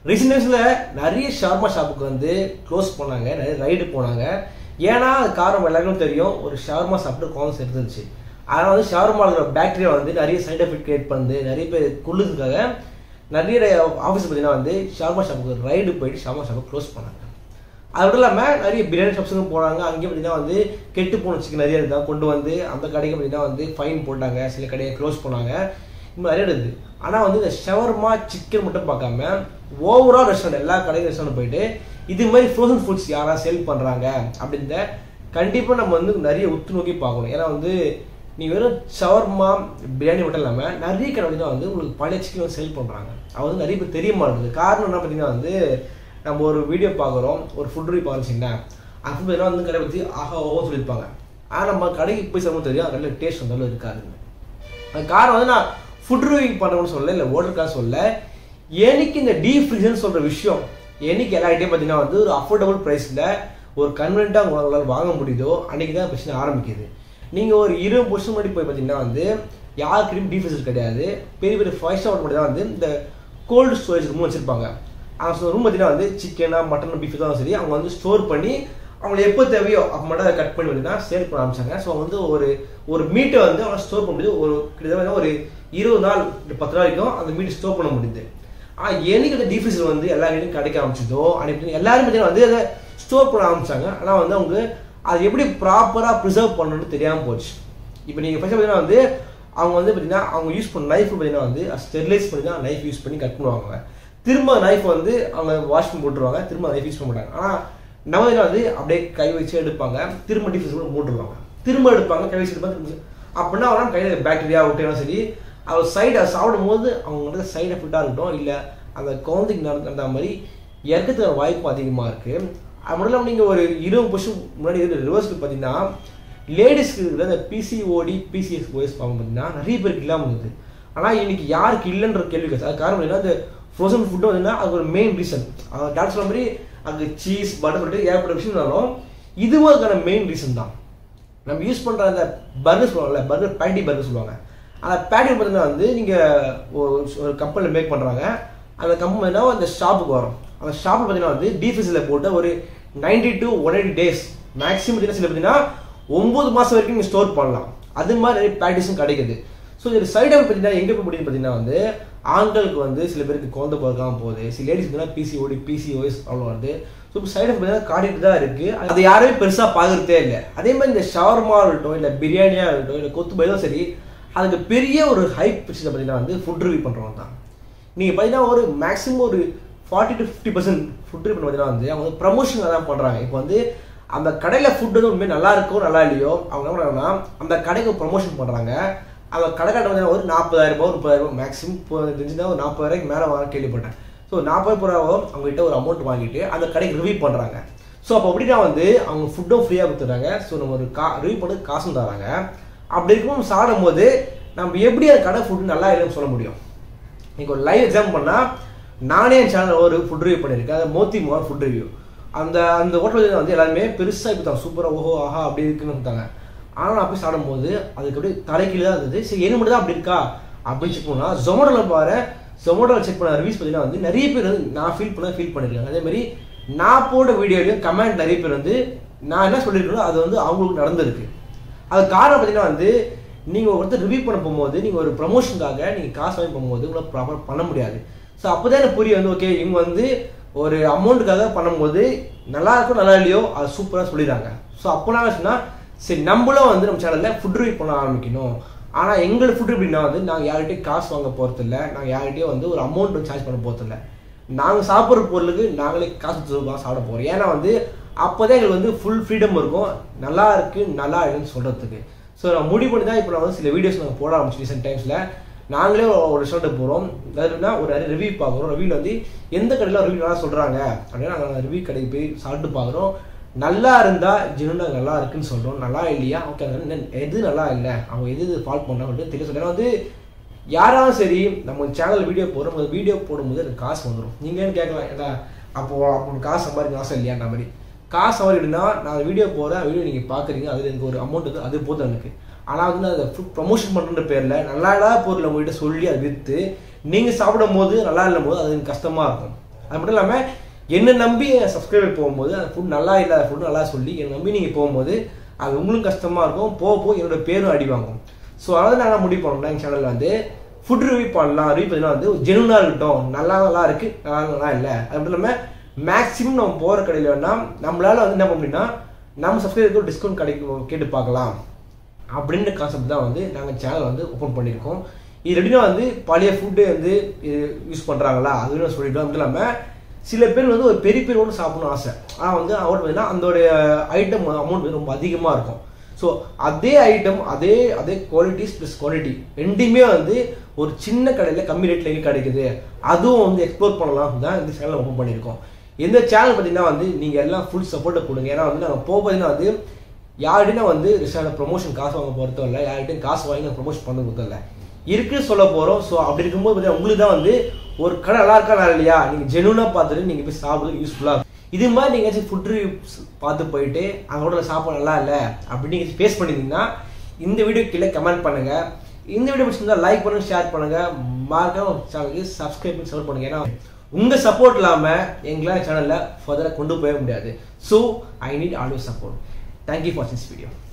recent டேஸில் நிறைய ஷார்மா ஷாப்புக்கு வந்து க்ளோஸ் பண்ணாங்க நிறைய ரைடு போனாங்க ஏன்னா அது காரணம் எல்லாருக்கும் தெரியும் ஒரு ஷவர்மா சாப்பிட்டு கோவம் இருந்துச்சு அதனால் வந்து ஷவர்மாவோட பேக்டீரியா வந்து நிறைய சைட் எஃபெக்ட் கிரியேட் பண்ணுது நிறைய பேர் கொள்ளுதுக்காக நிறைய ஆஃபீஸ் பார்த்தீங்கன்னா வந்து ஷவர்மா ஷாப்புக்கு ரைடு போயிட்டு ஷவர்மா ஷாப்பை க்ளோஸ் பண்ணாங்க அது மட்டும் இல்லாமல் நிறைய பிரியாணி ஷாப்ஸுக்கும் போனாங்க அங்கேயும் பார்த்தீங்கன்னா வந்து கெட்டு போன சிக்கன் நிறைய இருந்தால் கொண்டு வந்து அந்த கடைக்கு பார்த்தீங்கன்னா வந்து ஃபைன் போட்டாங்க சில கடையை க்ளோஸ் பண்ணாங்க இந்த நிறைய இருக்குது ஆனால் வந்து இந்த ஷவர்மா சிக்கன் மட்டும் பார்க்காம ஓவரால் ரெஸ்டாரண்ட் எல்லா கடையும் ரெஸ்டாரண்ட் போயிட்டு இது மாதிரி ஃப்ரோசன் ஃபுட்ஸ் யாரா சேல் பண்ணுறாங்க அப்படின்ற கண்டிப்பாக நம்ம வந்து நிறைய உத்து நோக்கி பார்க்கணும் ஏன்னா வந்து நீ வெறும் ஷவர்மா பிரியாணி மட்டும் இல்லாமல் நிறைய கடை வந்து வந்து உங்களுக்கு பழைய சிக்கன் வந்து சேல் பண்ணுறாங்க அது வந்து நிறைய பேர் தெரிய மாட்டேங்குது காரணம் என்ன பார்த்தீங்கன்னா வந்து நம்ம ஒரு வீடியோ பார்க்குறோம் ஒரு ஃபுட் ரிவ்யூ பார்த்துச்சிங்கன்னா அந்த ஃபுட் வந்து கடை பற்றி ஆஹா ஓஹோ சொல்லியிருப்பாங்க ஆனால் நம்ம கடைக்கு போய் சாப்பிட தெரியும் அதில் டேஸ்ட் வந்தாலும் இருக்காதுங்க அது காரணம் வந்து நான் ஃபுட் ரிவ்யூ பண்ணுறோம்னு சொல்ல இல்லை ஓட்டருக்காக சொல்ல எனக்கு இந்த டீப் ஃப்ரீசர்னு சொல்கிற விஷயம் என்னைக்கு எல்லார்கிட்டையும் பார்த்தீங்கன்னா வந்து ஒரு அஃபோர்டபுள் ப்ரைஸில் ஒரு கன்வென்ட்டாக உங்களால் வாங்க முடியுதோ அன்றைக்கி தான் பிரச்சனை ஆரம்பிக்குது நீங்கள் ஒரு இருபது வருஷம் முன்னாடி போய் பார்த்தீங்கன்னா வந்து யாருக்கிட்டையும் டீப் ஃப்ரீசர் கிடையாது பெரிய பெரிய ஃபைவ் ஸ்டார் மட்டும் தான் வந்து இந்த கோல்டு ஸ்டோரேஜ் ரூம் வச்சுருப்பாங்க அந்த ரூம் பார்த்தீங்கன்னா வந்து சிக்கனா மட்டன் பீஃப் தான் சரி அவங்க வந்து ஸ்டோர் பண்ணி அவங்களுக்கு எப்போ தேவையோ அப்போ மட்டும் அதை கட் பண்ணி பார்த்தீங்கன்னா சேல் பண்ண ஆரம்பிச்சாங்க ஸோ வந்து ஒரு ஒரு மீட்டை வந்து அவங்க ஸ்டோர் பண்ண முடியுது ஒரு கிட்டத்தட்ட ஒரு இருபது நாள் பத்து நாள் வரைக்கும் அந்த மீட் ஸ்டோர் பண்ண முடியுது ஆனால் என்னைக்கு அந்த டீஃப்ரீசர் வந்து எல்லாருக்கும் கிடைக்க ஆரம்பிச்சதோ அன்னைக்கு எல்லாரும் பார்த்தீங்கன்னா வந்து அதை ஸ்டோர் பண்ண ஆரம்பிச்சாங்க ஆனால் வந்து அவங்க அது எப்படி ப்ராப்பராக ப்ரிசர்வ் பண்ணணும்னு தெரியாமல் போச்சு இப்போ நீங்கள் ஃபஸ்ட்டு பார்த்தீங்கன்னா வந்து அவங்க வந்து பார்த்தீங்கன்னா அவங்க யூஸ் பண்ண நைஃப் பார்த்தீங்கன்னா வந்து ஸ்டெரிலைஸ் பண்ணி தான் நைஃப் யூஸ் பண்ணி கட் பண்ணுவாங்க திரும்ப நைஃப் வந்து அவங்க வாஷ் பண்ணி போட்டுருவாங்க திரும்ப நைஃப் யூஸ் பண்ண மாட்டாங்க ஆனால் நம்ம இதில் வந்து அப்படியே கை வச்சு எடுப்பாங்க திரும்ப டிஃபரன்ஸ் கூட போட்டுருவாங்க திரும்ப எடுப்பாங்க கை வச்சு எடுப்பாங்க திரும்ப அப்படின்னா அவங்க கையில் பாக்டீரியா விட்டேனா சரி அவர் சைடு அதை சாப்பிடும் போது அவங்களுக்கு சைடு எஃபெக்டாக இருக்கட்டும் இல்லை அந்த குழந்தைக்கு நடந்த மாதிரி இறக்கிறதுக்கு வாய்ப்பு அதிகமாக இருக்குது அது மட்டும் இல்லாமல் நீங்கள் ஒரு இருபது வருஷம் முன்னாடி இருக்கிற ரிவர்ஸில் பார்த்தீங்கன்னா லேடிஸ்க்கு இருக்கிற அந்த பிசிஓடி பிசிஎஸ் ஓஎஸ் ப்ராப்ளம் பார்த்தீங்கன்னா நிறைய பேருக்கு இல்லாமல் இருந்தது ஆனால் இன்னைக்கு யாருக்கு இல்லைன்ற கேள்வி கேட்குது அது காரணம் என்ன அந்த ஃப்ரோசன் ஃபுட்டு வந்துன்னா அது ஒரு மெயின் ரீசன் டாக்டர் சொன்ன மாதிரி அங்கே சீஸ் பட்டர் சொல்லிட்டு ஏகப்பட்ட விஷயம் இருந்தாலும் இதுவும் அதுக்கான மெயின் ரீசன் தான் நம்ம யூஸ் பண்ணுற அந்த பர்கர் சொல்லுவாங்கல்ல பர்கர் பேட்டி பர்கர் சொல்லுவாங்க அந்த பேட்டி பார்த்தீங்கன்னா வந்து நீங்கள் ஒரு கம்பெனியில் மேக் பண்ணுறாங்க அந்த கம்பெனினா அந்த ஷாப்புக்கு வரும் அந்த ஷாப்பில் பார்த்தீங்கன்னா வந்து டீஃபிஸில் போட்டு ஒரு ninety to one eighty days maximum பார்த்தீங்கன்னா சில பார்த்தீங்கன்னா ஒம்பது மாதம் வரைக்கும் நீங்கள் ஸ்டோர் பண்ணலாம் அது மாதிரி நிறைய பேட்டிஸும் கிடைக்குது ஸோ இது சைடு எஃபெக்ட் பார்த்தீங்கன்னா எங்கே போய் முடியுது பார்த்தீங்கன்னா வந்து ஆண்களுக்கு வந்து சில பேருக்கு குழந்தை பிறக்காம போகுது சில லேடிஸ் பார்த்தீங்கன்னா பிசிஓடி பிசிஓஎஸ் ப்ராப்ளம் வருது ஸோ இப்போ சைடு எஃபெக்ட் பார்த்தீங்கன்னா காட்டிட்டு தான் இருக்குது அது யாருமே பெருசாக பார்க்குறதே இல்லை அதே மாதிரி இந்த ஷவர்மா இருக்கட்டும் இல்லை பிரியாணியாக இருக்கட்டும் இல்லை கொத்து பயிலும் சரி அதுக்கு பெரிய ஒரு ஹைப் பிரச்சனை பார்த்தீங்கன்னா வந்து ஃபுட் ரிவ்யூ பண்ணுறவங்க தான் நீங்கள் பார்த்தீங்கன்னா ஒரு மேக்ஸிமம் ஒரு forty to fifty percent food review பார்த்தீங்கன்னா வந்து அவங்க வந்து ப்ரமோஷன் தான் பண்ணுறாங்க இப்போ வந்து அந்த கடையில் ஃபுட் வந்து உண்மையாக நல்லா இருக்கோ நல்லா இல்லையோ அவங்க என்ன பண்ணுறாங்கன்னா அந்த கடைக்கு ப்ரமோஷன் பண்ணுறாங்க அந்த கடைக்காட்ட வந்து ஒரு நாற்பதாயிரம் ரூபாய் முப்பதாயிரம் ரூபாய் மேக்ஸிமம் இப்போ தெரிஞ்சுதான் ஒரு நாற்பதாயிரம் மேலே வாங்க கேள்விப்பட்டேன் ஸோ நாற்பது ரூபாவோ அவங்ககிட்ட ஒரு அமௌண்ட் வாங்கிட்டு அந்த கடைக்கு ரிவ்யூ பண்ணுறாங்க ஸோ அப்போ அப்படின்னா வந்து அவங்க ஃபுட்டும் ஃப்ரீயாக கொடுத்துட்றாங்க ஸோ நம்ம ஒரு கா ரிவ்யூ பண்ணி காசும் தராங்க அப்படி இருக்கும் சாப்பிடும் போது நம்ம எப்படி அந்த கடை ஃபுட் நல்லா இல்லைன்னு சொல்ல முடியும் நீங்கள் ஒரு லைவ் எக்ஸாம் பண்ணால் நானே என் சேனல் ஒரு ஃபுட் ரிவ்யூ பண்ணியிருக்கேன் அது மோத்தி மோர் ஃபுட் ரிவ்யூ அந்த அந்த ஹோட்டல் வந்து எல்லாருமே பெருசாக இப்போ சூப்பராக ஓஹோ ஆஹா அப்படி இருக்குன்னு கொடுத்தாங்க ஆனால் நான் போய் சாப்பிடும்போது அதுக்கு அப்படியே தலைக்கீழ தான் இருந்தது சரி என்ன மட்டும் தான் அப்படி இருக்கா அப்படின்னு செக் பண்ணால் ஜொமேட்டோவில் பாரு ஜொமேட்டோவில் செக் பண்ண ரிவ்யூஸ் பார்த்தீங்கன்னா வந்து நிறைய பேர் வந்து நான் ஃபீல் பண்ண ஃபீல் பண்ணியிருக்காங்க அதே மாதிரி நான் போட்ட வீடியோலையும் கமெண்ட் நிறைய பேர் வந்து நான் என்ன சொல்லியிருக்கேனோ அது வந்து அவங்களுக்கு நடந்திருக்கு அது காரணம் பார்த்தீங்கன்னா வந்து நீங்கள் ஒருத்தர் ரிவ்யூ பண்ண போகும்போது நீங்கள் ஒரு ப்ரமோஷனுக்காக நீங்கள் காசு வாங்கி போகும்போது உங்களை ப்ராப்பர் பண்ண முடியாது ஸோ அப்போ தான் எனக்கு புரிய வந்து ஓகே இவங்க வந்து ஒரு அமௌண்ட்டுக்காக பண்ணும்போது நல்லா இருக்கும் நல்லா இல்லையோ அது சூப்பராக சொல்லிடுறாங்க ஸோ அப்போ நான் சொன்னால் சரி நம்மளும் வந்து நம்ம சேனலில் ஃபுட் ரிவ்யூ பண்ண ஆரம்பிக்கணும் ஆனால் எங்களுக்கு ஃபுட் எப்படின்னா வந்து நாங்கள் யார்கிட்டையும் காசு வாங்க போகிறதில்ல நாங்கள் யார்கிட்டையும் வந்து ஒரு அமௌண்ட் வந்து சார்ஜ் பண்ண போகிறதில்ல நாங்கள் சாப்பிட்ற பொருளுக்கு நாங்களே காசு கொடுத்து சாப்பிட போகிறோம் ஏன்னா வந்து அப்போ தான் எங்களுக்கு வந்து ஃபுல் ஃப்ரீடம் இருக்கும் நல்லா இருக்குது நல்லா இல்லைன்னு சொல்கிறதுக்கு ஸோ நான் முடிவு பண்ணி தான் இப்போ நான் வந்து சில வீடியோஸ் நாங்கள் போட ஆரம்பிச்சு ரீசெண்ட் டைம்ஸில் நாங்களே ஒரு ரெஸ்டாரண்ட்டுக்கு போகிறோம் அதுனா ஒரு நிறைய ரிவ்யூ பார்க்குறோம் ரிவ்யூவில் வந்து எந்த கடையில் ரிவ்யூ நல்லா சொல்கிறாங்க அப்படின்னா நாங்கள் ரிவ்யூ கடைக்கு போய் சாப்பிட்டு பார்க்குறோம் நல்லா இருந்தால் ஜெனுனாக நல்லா இருக்குன்னு சொல்கிறோம் நல்லா இல்லையா ஓகே எது நல்லா இல்லை அவங்க எது எது ஃபால்ட் பண்ணுறாங்க தெரிய சொல்ல வந்து யாராலும் சரி நம்ம சேனல் வீடியோ போடுறோம் அந்த வீடியோ போடும்போது எனக்கு காசு வந்துடும் நீங்கள் கேட்கலாம் ஏடா அப்போ அப்போ காசு சம்பாதிக்க ஆசை இல்லையான்ற மாதிரி காசு சம்பாதிக்கணும்னா நான் வீடியோ போகிறேன் வீடியோ நீங்கள் பார்க்குறீங்க அதில் எனக்கு ஒரு அமௌண்ட் வந்து அது போதும் எனக்கு ஆனால் வந்து அதை ஃபுட் ப்ரொமோஷன் பண்ணுற பேரில் நல்லா இல்லாத பொருள் உங்கள்கிட்ட சொல்லி அதை விற்று நீங்கள் சாப்பிடும் போது நல்லா இல்லைம் போது அது எனக்கு கஷ்டமாக இருக்கும் அது மட்டும் இல்லாமல் என்னை நம்பி சப்ஸ்கிரைபர் போகும்போது அந்த ஃபுட் நல்லா இல்லாத ஃபுட் நல்லா சொல்லி என்னை நம்பி நீங்கள் போகும்போது அது உங்களுக்கும் கஷ்டமாக இருக்கும் போக போக என்னோட பேரும் அடி வாங்கும் ஸோ அதனால நாங்கள் முடிவு பண்ணோம்னா எங்கள் சேனலில் வந்து ஃபுட் ரிவ்யூ பண்ணலாம் ரிவ்யூ பார்த்தீங்கன்னா வந்து ஜெனுவனாக இருக்கட்டும் நல்லா நல்லா இருக்கு நல்லா நல்லா இல்லை அது மட்டும் இல்லாமல் மேக்ஸிமம் நம்ம போகிற கடையில் வேணா நம்மளால வந்து என்ன பண்ண முடியும்னா நம்ம சப்ஸ்கிரைபருக்கு டிஸ்கவுண்ட் கிடைக்கும் கேட்டு பார்க்கலாம் அப்படின்ற கான்செப்ட் தான் வந்து நாங்கள் சேனல் வந்து ஓப்பன் பண்ணியிருக்கோம் இது எப்படின்னா வந்து பழைய ஃபுட்டு வந்து யூஸ் பண்ணுறாங்களா அதுன்னு சொல்லிட்டு அது இல்லாமல் சில பேர் வந்து ஒரு பெரிய பேரோடு சாப்பிடணும்னு ஆசை ஆனால் வந்து அவர் பார்த்தீங்கன்னா அதோடைய ஐட்டம் அமௌண்ட் வந்து ரொம்ப அதிகமாக இருக்கும் ஸோ அதே ஐட்டம் அதே அதே குவாலிட்டிஸ் ப்ளஸ் குவாலிட்டி ரெண்டுமே வந்து ஒரு சின்ன கடையில் கம்மி ரேட்டில் எங்கே கிடைக்குது அதுவும் வந்து எக்ஸ்ப்ளோர் பண்ணலாம் தான் இந்த சேனல் ஓப்பன் பண்ணியிருக்கோம் இந்த சேனல் பார்த்தீங்கன்னா வந்து நீங்கள் எல்லாம் ஃபுல் சப்போர்ட்டை கொடுங்க ஏன்னா வந்து நாங்கள் போகும்போதுன்னா வந்து யார்கிட்டையும் வந்து ரெஸ்டாரண்ட் ப்ரொமோஷன் காசு வாங்க போகிறதும் இல்லை யார்கிட்டையும் காசு வாங்கி நான் ப்ரொமோஷன் பண்ண கொடுத்தோம் இல்லை இருக்குன்னு சொல்ல போகிறோம் ஸோ அப்படி இருக்கும்போது பார்த்தீங்கன்னா உங்களுக்கு தான் வந்து ஒரு கடை நல்லா இருக்கா நல்லா இல்லையா நீங்கள் ஜெனுவனாக பார்த்துட்டு நீங்கள் போய் சாப்பிடுறது யூஸ்ஃபுல்லாக இது மாதிரி நீங்கள் ஏதாச்சும் ஃபுட் ரிவ்யூஸ் பார்த்து போயிட்டு அங்கோட சாப்பாடு நல்லா இல்லை அப்படின்னு நீங்கள் ஃபேஸ் பண்ணியிருந்தீங்கன்னா இந்த வீடியோ கீழே கமெண்ட் பண்ணுங்கள் இந்த வீடியோ பிடிச்சிருந்தா லைக் பண்ணுங்க ஷேர் பண்ணுங்க மறக்காம சேனலுக்கு சப்ஸ்கிரைப் பண்ணி சப்போர்ட் பண்ணுங்க ஏன்னா உங்க சப்போர்ட் இல்லாம எங்களால் சேனல்ல ஃபர்தராக கொண்டு போக முடியாது so I need always support thank you for this video